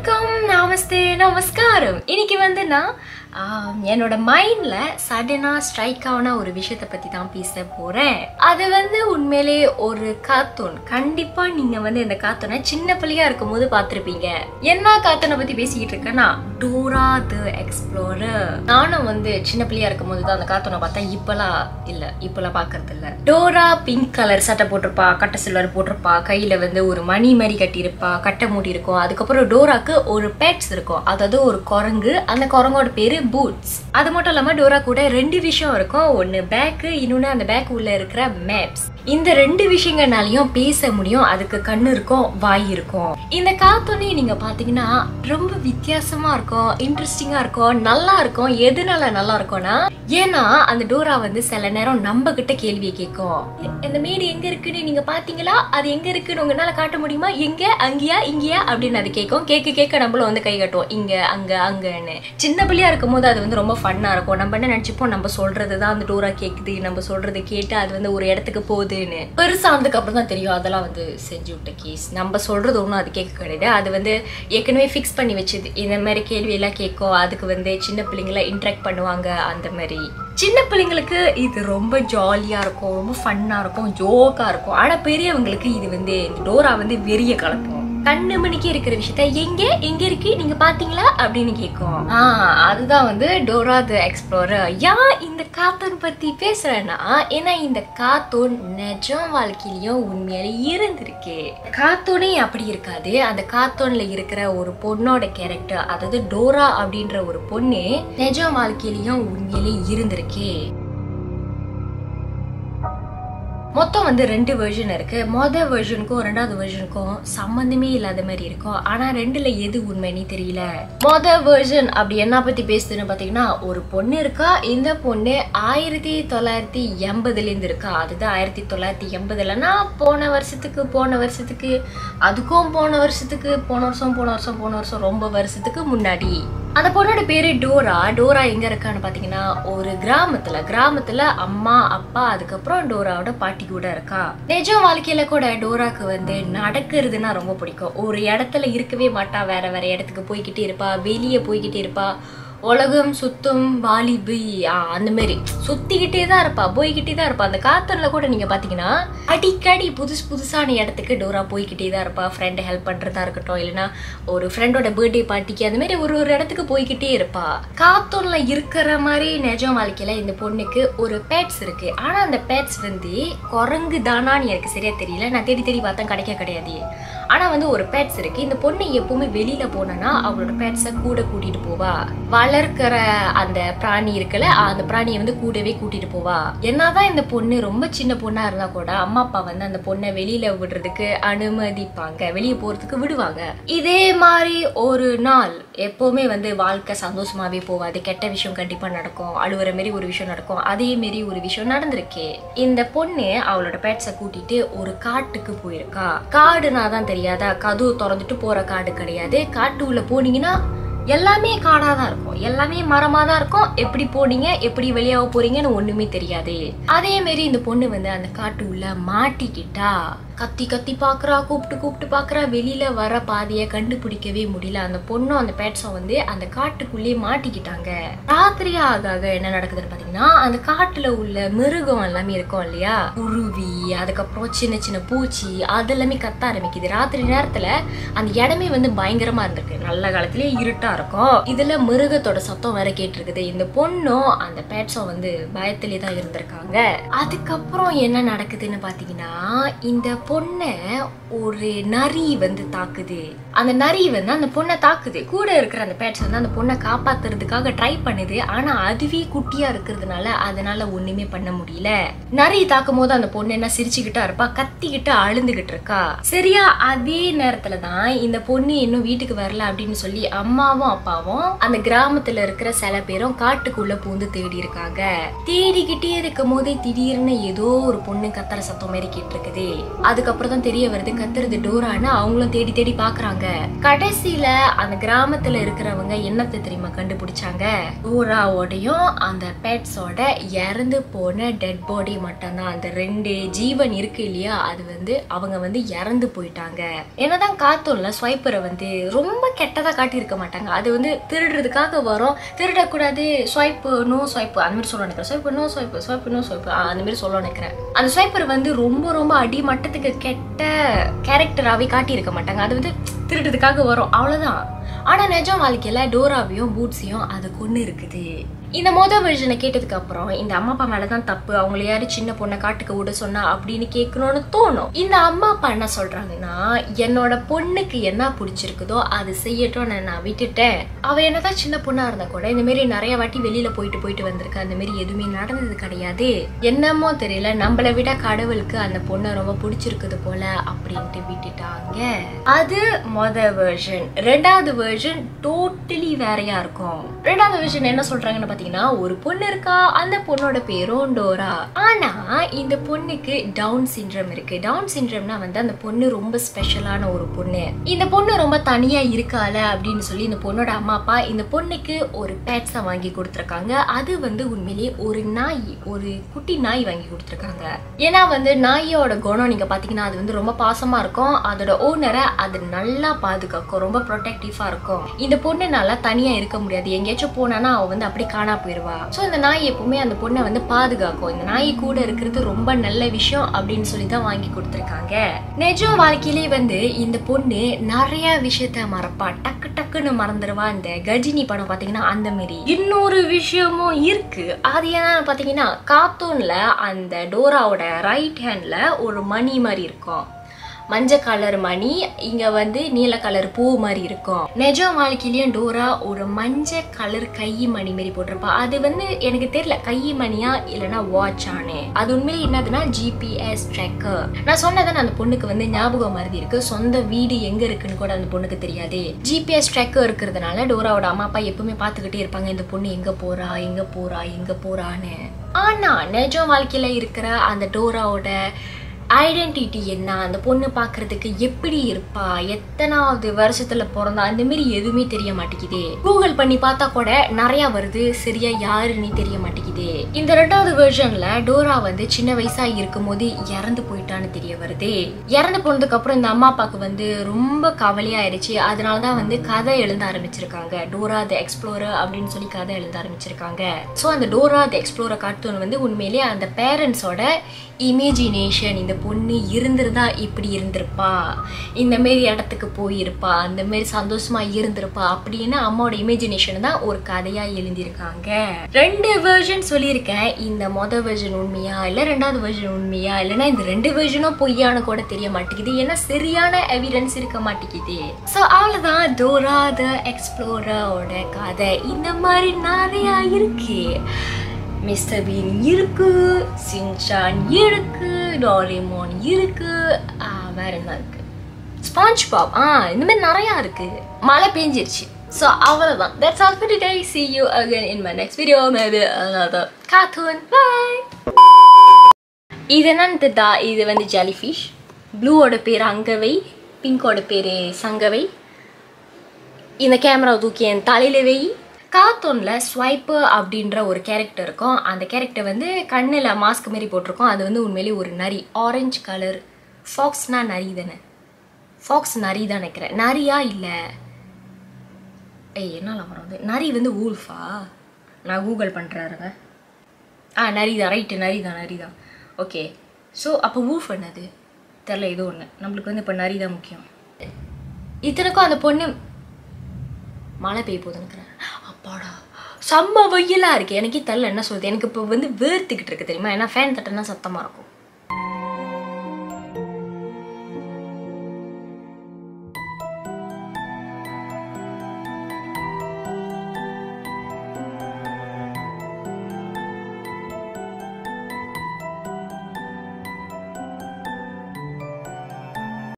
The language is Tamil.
வணக்கம் நமஸ்தே நமஸ்காரம் இன்னைக்கு வந்து நான் ஆம், என்னோட மைண்ட்ல சடனா ஸ்ட்ரைக் ஆன ஒரு விஷயத்தை பத்தி தான் பேச போறேன் அது வந்து உண்மையிலே ஒரு கார்ட்டூன் கண்டிப்பா நீங்க வந்து இந்த கார்ட்டூனை சின்ன பிள்ளையா இருக்கும் போது பார்த்திருப்பீங்க என்ன கார்ட்டூனை பத்தி பேசிக்கிட்டு இருக்கேன்னா டோரா த எக்ஸ்ப்ளோரர் நானும் வந்து சின்ன பிள்ளையா இருக்கும் போது தான் அந்த கார்ட்டூனை பார்த்தேன் இப்பெல்லாம் இல்ல இப்பெல்லாம் பார்க்கறது இல்ல டோரா பிங்க் கலர் சட்டை போட்டிருப்பா கட்டை சில்வர் போட்டிருப்பா கையில வந்து ஒரு மணி மாதிரி கட்டியிருப்பா கட்டை மூடி இருக்கும் அதுக்கப்புறம் டோராக்கு ஒரு பெட்ஸ் இருக்கும் அதாவது ஒரு குரங்கு அந்த குரங்கோட பேரு பூட்ஸ் அது மட்டும் இல்லாம டோரா கூட ரெண்டு விஷயம் இருக்கும் ஒன்னு பேக்கு இன்னொன்னு அந்த பேக் உள்ள இருக்கிற மேப்ஸ் இந்த ரெண்டு விஷயங்கள்னாலையும் பேச முடியும் அதுக்கு கண்ணு இருக்கும் வாய் இருக்கும் இந்த கார்ட்டூனே நீங்க பாத்தீங்கன்னா ரொம்ப வித்தியாசமா இருக்கும் இன்ட்ரெஸ்டிங்கா இருக்கும் நல்லா இருக்கும் எதனால நல்லா இருக்கும்னா ஏன்னா அந்த டோரா வந்து சில நேரம் நம்ம கிட்ட கேள்வியை கேட்கும் இந்த மேடு எங்க இருக்குன்னு நீங்க பாத்தீங்களா அது எங்க இருக்குன்னு உங்களால காட்ட முடியுமா எங்க அங்கேயா இங்கேயா அப்படின்னு அது கேட்கும் கேட்க கேட்க நம்மளும் வந்து கை கட்டுவோம் இங்க அங்க அங்கன்னு சின்ன பிள்ளையா இருக்கும் போது அது வந்து ரொம்ப ஃபன்னா இருக்கும் நம்ம என்ன நினைச்சுப்போம் நம்ம சொல்றது தான் அந்த டோரா கேக்குது நம்ம சொல்றது கேட்டு அது வந்து ஒரு இடத்துக்கு போகுதுன்னு பெருசானதுக்கு அப்புறம் தான் தெரியும் அதெல்லாம் வந்து செஞ்சு விட்ட கேஸ் நம்ம சொல்றது ஒன்றும் அது கேட்க கிடையாது அது வந்து ஏற்கனவே ஃபிக்ஸ் பண்ணி வச்சது இந்த மாதிரி கேள்வி எல்லாம் கேட்கும் அதுக்கு வந்து சின்ன பிள்ளைங்கள இன்ட்ராக்ட் பண்ணுவாங்க அந்த மாதிரி சின்ன பிள்ளைங்களுக்கு இது ரொம்ப ஜாலியா இருக்கும் ரொம்ப ஃபன்னா இருக்கும் ஜோக்கா இருக்கும் ஆனா பெரியவங்களுக்கு இது வந்து இந்த டோரா வந்து வெறிய கலக்கும் கண்ணு மணிக்கு இருக்கிற விஷயத்த எங்க எங்க இருக்கு நீங்க பாத்தீங்களா அப்படின்னு கேட்கும் ஆஹ் அதுதான் வந்து டோரா த எக்ஸ்ப்ளோரர் ஏன் இந்த கார்ட்டூன் பத்தி பேசுறேன்னா ஏன்னா இந்த கார்ட்டூன் நிஜம் வாழ்க்கையிலயும் உண்மையில இருந்திருக்கு கார்ட்டூனே அப்படி இருக்காது அந்த கார்ட்டூன்ல இருக்கிற ஒரு பொண்ணோட கேரக்டர் அதாவது டோரா அப்படின்ற ஒரு பொண்ணு நிஜம் வாழ்க்கையிலயும் உண்மையிலே இருந்திருக்கு மொத்தம் வந்து ரெண்டு வெர்ஷன் இருக்கு மொதல் வெர்ஷனுக்கும் ரெண்டாவது வெர்ஷனுக்கும் சம்மந்தமே இல்லாத மாதிரி இருக்கும் ஆனா ரெண்டுல எது உண்மைன்னு தெரியல மொதல் வெர்ஷன் அப்படி என்ன பத்தி பேசுதுன்னு பாத்தீங்கன்னா ஒரு பொண்ணு இருக்கா இந்த பொண்ணு ஆயிரத்தி தொள்ளாயிரத்தி எண்பதுல இருந்து இருக்கா அதுதான் ஆயிரத்தி தொள்ளாயிரத்தி எண்பதுலன்னா போன வருஷத்துக்கு போன வருஷத்துக்கு அதுக்கும் போன வருஷத்துக்கு போன வருஷம் போன வருஷம் போன வருஷம் ரொம்ப வருஷத்துக்கு முன்னாடி அந்த பொண்ணோட பேரு டோரா டோரா எங்க இருக்கான்னு பாத்தீங்கன்னா ஒரு கிராமத்துல கிராமத்துல அம்மா அப்பா அதுக்கப்புறம் டோராவோட பாட்டி கூட இருக்கா நிஜம் வாழ்க்கையில கூட டோராக்கு வந்து நடக்கிறதுனா ரொம்ப பிடிக்கும் ஒரு இடத்துல இருக்கவே மாட்டா வேற வேற இடத்துக்கு போய்கிட்டே இருப்பா வெளியே போய்கிட்டே இருப்பா உலகம் சுத்தம் வாலிபி ஆ, அந்த மாதிரி சுத்திக்கிட்டே தான் இருப்பா போய்கிட்டே தான் இருப்பா அந்த காத்தன்ல கூட நீங்க பாத்தீங்கன்னா அடிக்கடி புதுசு புதுசான இடத்துக்கு டோரா போய்கிட்டே தான் இருப்பா ஃப்ரெண்டை ஹெல்ப் பண்றதா இருக்கட்டும் இல்லைன்னா ஒரு ஃப்ரெண்டோட பர்த்டே பார்ட்டிக்கு அந்த மாதிரி ஒரு ஒரு இடத்துக்கு போய்கிட்டே இருப்பா காத்தூன்ல இருக்கிற மாதிரி நிஜம் வாழ்க்கையில இந்த பொண்ணுக்கு ஒரு பேட்ஸ் இருக்கு ஆனா அந்த பேட்ஸ் வந்து குரங்கு தானான்னு எனக்கு சரியா தெரியல நான் தேடி தேடி பார்த்தேன் கிடைக்க கிடையாது ஆனா வந்து ஒரு பேட்ஸ் இருக்கு இந்த பொண்ணு எப்பவுமே வெளியில போனா அவளோட பேட்ஸை கூட கூட்டிட்டு போவா வளர்க்கிற அந்த பிராணி இருக்குல்ல அந்த பிராணியை வந்து கூடவே கூட்டிட்டு போவா என்னதான் இந்த பொண்ணு ரொம்ப சின்ன பொண்ணா இருந்தா கூட அம்மா அப்பா வந்து அந்த பொண்ணை வெளியில விடுறதுக்கு அனுமதிப்பாங்க வெளியே போறதுக்கு விடுவாங்க இதே மாதிரி ஒரு நாள் எப்பவுமே வந்து வாழ்க்கை சந்தோஷமாவே போவாது கெட்ட விஷயம் கண்டிப்பா நடக்கும் அழுவுற மாரி ஒரு விஷயம் நடக்கும் அதே மாரி ஒரு விஷயம் நடந்திருக்கு இந்த பொண்ணு அவளோட பேட்ஸை கூட்டிட்டு ஒரு காட்டுக்கு போயிருக்கா காடுனா தான் தெரியாதா கதவு திறந்துட்டு போற காடு கிடையாது காட்டு உள்ள போனீங்கன்னா எல்லாமே காடா தான் இருக்கும் எல்லாமே மரமா தான் இருக்கும் எப்படி போனீங்க எப்படி வெளியாக போறீங்கன்னு ஒண்ணுமே தெரியாது அதே மாரி இந்த பொண்ணு வந்து அந்த காட்டு உள்ள மாட்டிக்கிட்டா கத்தி கத்தி பாக்குறா கூப்பிட்டு கூப்பிட்டு பாக்குறா வெளியில வர பாதையை கண்டுபிடிக்கவே முடியல அந்த பொண்ணும் அந்த பேட்ஸும் வந்து அந்த காட்டுக்குள்ளேயே மாட்டிக்கிட்டாங்க ராத்திரி ஆக ஆக என்ன நடக்குதுன்னு பாத்தீங்கன்னா அந்த காட்டுல உள்ள மிருகம் எல்லாமே இருக்கும் இல்லையா குருவி அதுக்கப்புறம் சின்ன சின்ன பூச்சி அதெல்லாமே கத்த ஆரம்பிக்குது ராத்திரி நேரத்துல அந்த இடமே வந்து பயங்கரமா இருந்திருக்கு நல்ல காலத்திலேயே இருட்டா இருக்கும் இதுல மிருகத்தோட சத்தம் வேற கேட்டிருக்குது இந்த பொண்ணும் அந்த பேட்ஸும் வந்து பயத்திலே தான் இருந்திருக்காங்க அதுக்கப்புறம் என்ன நடக்குதுன்னு பாத்தீங்கன்னா இந்த பொண்ணை ஒரு நரி வந்து தாக்குது அந்த நரி வந்து அந்த பொண்ணை தாக்குது கூட இருக்கிற அந்த பேட்ஸ் வந்து அந்த பொண்ணை காப்பாத்துறதுக்காக ட்ரை பண்ணுது ஆனா அதுவே குட்டியா இருக்கிறதுனால அதனால ஒண்ணுமே பண்ண முடியல நரி தாக்கும் போது அந்த பொண்ணு என்ன சிரிச்சுக்கிட்டா இருப்பா கத்திக்கிட்டு அழுந்துகிட்டு இருக்கா சரியா அதே நேரத்துல தான் இந்த பொண்ணு இன்னும் வீட்டுக்கு வரல அப்படின்னு சொல்லி அம்மாவும் அப்பாவும் அந்த கிராமத்துல இருக்கிற சில பேரும் காட்டுக்குள்ள பூந்து தேடி இருக்காங்க தேடிக்கிட்டே இருக்கும் போதே திடீர்னு ஏதோ ஒரு பொண்ணு கத்துற சத்தம் மாதிரி கேட்டிருக்குது அதுக்கப்புறம் தான் தெரிய வருது கத்துறது டோரான்னு அவங்களும் தேடி தேடி பாக்குறாங்க இருக்காங்க கடைசியில அந்த கிராமத்துல இருக்கிறவங்க என்னத்தை தெரியுமா கண்டுபிடிச்சாங்க டோராவோடையும் அந்த பெட்ஸோட இறந்து போன டெட் பாடி மட்டும்தான் அந்த ரெண்டு ஜீவன் இருக்கு இல்லையா அது வந்து அவங்க வந்து இறந்து போயிட்டாங்க என்னதான் காத்தோம்ல ஸ்வைப்பரை வந்து ரொம்ப கெட்டதா காட்டியிருக்க மாட்டாங்க அது வந்து திருடுறதுக்காக வரும் திருடக்கூடாது ஸ்வைப்பு நோ ஸ்வைப்பு அந்த மாதிரி சொல்ல நினைக்கிறேன் ஸ்வைப்பு நோ ஸ்வைப்பு ஸ்வைப்பு நோ ஸ்வைப்பு அந்த மாதிரி சொல்ல நினைக்கிறேன் அந்த ஸ்வைப்பர் வந்து ரொம்ப ரொம்ப அடிமட்டத்துக்கு கெட்ட கேரக்டராகவே காட்டியிருக்க மாட்டாங்க அது வந்து திருடுறதுக்காக வரும் அவ்வளோதான் ஆனா நிஜம் வாழ்க்கையில டோராவையும் பூட்ஸையும் அது கொண்டு இருக்குது இந்த மொதல் வெர்ஷனை கேட்டதுக்கு அப்புறம் இந்த அம்மா அப்பா மேலதான் தப்பு அவங்கள யாரு சின்ன பொண்ணை காட்டுக்கு விட சொன்னா அப்படின்னு கேட்கணும்னு தோணும் இந்த அம்மா அப்பா என்ன சொல்றாங்கன்னா என்னோட பொண்ணுக்கு என்ன பிடிச்சிருக்குதோ அது செய்யட்டும் நான் விட்டுட்டேன் அவ என்னதான் சின்ன பொண்ணா இருந்தா கூட இந்த மாதிரி நிறைய வாட்டி வெளியில போயிட்டு போயிட்டு வந்திருக்கு அந்த மாதிரி எதுவுமே நடந்தது கிடையாது என்னமோ தெரியல நம்மளை விட கடவுளுக்கு அந்த பொண்ணை ரொம்ப பிடிச்சிருக்குது போல அப்படின்ட்டு விட்டுட்டாங்க அது மொத வெர்ஷன் ரெண்டாவது வெர்ஷன் டோட்டலி வேறையா இருக்கும் ரெண்டாவது வெர்ஷன் என்ன சொல்றாங்கன்னு பாத்தீங்கன்னா ஒரு பொண்ணு இருக்கா அந்த பொண்ணோட பேரும் டோரா ஆனா இந்த பொண்ணுக்கு டவுன் சிண்ட்ரம் இருக்கு டவுன் சிண்ட்ரம்னா வந்து அந்த பொண்ணு ரொம்ப ஸ்பெஷலான ஒரு பொண்ணு இந்த பொண்ணு ரொம்ப தனியா இருக்கால அப்படின்னு சொல்லி இந்த பொண்ணோட அம்மா அப்பா இந்த பொண்ணுக்கு ஒரு பேட்ஸை வாங்கி கொடுத்துருக்காங்க அது வந்து உண்மையிலேயே ஒரு நாய் ஒரு குட்டி நாய் வாங்கி கொடுத்துருக்காங்க ஏன்னா வந்து நாயோட குணம் நீங்க பாத்தீங்கன்னா அது வந்து ரொம்ப பாசமா இருக்கும் அதோட ஓனரை அது நல்லா பாதுகாக்கும் ரொம்ப ப்ரொடெக்டிவா இருக்கும் இந்த பொண்ணுனால தனியா இருக்க முடியாது எங்கேயாச்சும் போனானா அவ வந்து அப்படி காணா போயிருவா சோ இந்த நாய் எப்பவுமே அந்த பொண்ணை வந்து பாதுகாக்கும் இந்த நாய் கூட இருக்கிறது ரொம்ப நல்ல விஷயம் அப்படின்னு சொல்லி தான் வாங்கி கொடுத்துருக்காங்க நிஜ வாழ்க்கையிலே வந்து இந்த பொண்ணு நிறைய விஷயத்த மறப்பா டக்கு டக்குன்னு மறந்துடுவா இந்த கஜினி படம் பாத்தீங்கன்னா அந்த மாதிரி இன்னொரு விஷயமும் இருக்கு அது என்னன்னு பாத்தீங்கன்னா கார்ட்டூன்ல அந்த டோராவோட ரைட் ஹேண்ட்ல ஒரு மணி மாதிரி இருக்கும் மஞ்சள் கலர் மணி இங்க வந்து நீல கலர் பூ மாதிரி இருக்கும் நிஜ வாழ்க்கையிலயும் டோரா ஒரு மஞ்சள் கலர் கை மணி மாதிரி போட்டிருப்பா அது வந்து எனக்கு தெரியல கை மணியா இல்லைன்னா வாட்ச் ஆனு அது உண்மையிலே என்னதுன்னா ஜிபிஎஸ் ட்ராக்கர் நான் சொன்னதான் அந்த பொண்ணுக்கு வந்து ஞாபகம் மருதி இருக்கு சொந்த வீடு எங்க இருக்குன்னு கூட அந்த பொண்ணுக்கு தெரியாது ஜிபிஎஸ் ட்ராக்கர் இருக்கிறதுனால டோராவோட அம்மா அப்பா எப்பவுமே பார்த்துக்கிட்டே இருப்பாங்க இந்த பொண்ணு எங்க போறா எங்க போறா எங்க போறான்னு ஆனா நிஜ வாழ்க்கையில இருக்கிற அந்த டோராவோட ஐடென்டிட்டி என்ன அந்த பொண்ணு பார்க்கறதுக்கு எப்படி இருப்பா எத்தனாவது வருஷத்துல பிறந்தா அந்த மாதிரி எதுவுமே தெரிய மாட்டேங்குது கூகுள் பண்ணி பார்த்தா கூட நிறைய வருது சரியா யாருன்னு தெரிய மாட்டேங்குது இந்த ரெண்டாவது வெர்ஷன்ல டோரா வந்து சின்ன வயசா இருக்கும் போது இறந்து போயிட்டான்னு தெரிய வருது இறந்து போனதுக்கு அப்புறம் இந்த அம்மா அப்பாவுக்கு வந்து ரொம்ப கவலையாயிருச்சு அதனாலதான் வந்து கதை எழுத ஆரம்பிச்சிருக்காங்க டோரா த எக்ஸ்ப்ளோரர் அப்படின்னு சொல்லி கதை எழுத ஆரம்பிச்சிருக்காங்க ஸோ அந்த டோரா த எக்ஸ்ப்ளோரர் கார்ட்டூன் வந்து உண்மையிலேயே அந்த பேரண்ட்ஸோட இமேஜினேஷன் இந்த பொண்ணு இருந்திருந்தா இப்படி இருந்திருப்பா இந்த மாரி இடத்துக்கு போயிருப்பா அந்த மாரி சந்தோஷமா இருந்திருப்பா அப்படின்னு அம்மாவோட இமேஜினேஷன் தான் ஒரு கதையா எழுதியிருக்காங்க ரெண்டு வெர்ஷன் சொல்லியிருக்கேன் இந்த மொதல் வெர்ஷன் உண்மையா இல்லை ரெண்டாவது வெர்ஷன் உண்மையா இல்லைன்னா இந்த ரெண்டு வெர்ஷனும் பொய்யான்னு கூட தெரிய மாட்டேங்குது ஏன்னா சரியான எவிடன்ஸ் இருக்க மாட்டேங்குது ஸோ அவ்வளோதான் டோரா த எக்ஸ்ப்ளோரோட கதை இந்த மாதிரி நிறையா இருக்கு மிஸ்டர் பீன் இருக்கு சின்சான் இருக்கு டோரேமோன் இருக்கு ஆ, வேற என்ன இருக்கு ஸ்பாஞ்ச் பாப் ஆ இந்த மாதிரி நிறையா இருக்கு மழை பெஞ்சிருச்சு ஸோ அவ்வளோதான் that's all for today see you again in my next video maybe another cartoon bye இது என்னன்னு தெரியுதா இது வந்து ஜெலிஃபிஷ் ப்ளூவோட பேர் அங்கவை பிங்கோட பேர் சங்கவை இந்த கேமரா தூக்கி என் தலையில வை கார்ட்டூனில் ஸ்வைப்பர் அப்படின்ற ஒரு கேரக்டர் இருக்கும் அந்த கேரக்டர் வந்து கண்ணில் மாஸ்க் மாரி போட்டிருக்கோம் அது வந்து உண்மையிலேயே ஒரு நரி ஆரஞ்சு கலர் ஃபாக்ஸ்னா நரி தானே ஃபாக்ஸ் நரி தான் நினைக்கிறேன் நரியா இல்லை ஏய் என்னால் வரும் நரி வந்து ஊல்ஃபா நான் கூகுள் பண்ணுறாருங்க ஆ நரி தான் ரைட்டு நரி தான் நரி தான் ஓகே ஸோ அப்போ ஊஃப் என்னது தெரில ஏதோ ஒன்று நம்மளுக்கு வந்து இப்போ நரி தான் முக்கியம் இத்தனைக்கும் அந்த பொண்ணு மழை பெய்ய போகுதுன்னு அப்பாடா செம்ம வெயிலாக இருக்கு எனக்கே தெரில என்ன சொல்லுது எனக்கு இப்போ வந்து வேர்த்துக்கிட்டு இருக்கு தெரியுமா ஏன்னா ஃபேன் தட்டினா சத்தமாக இருக்கும்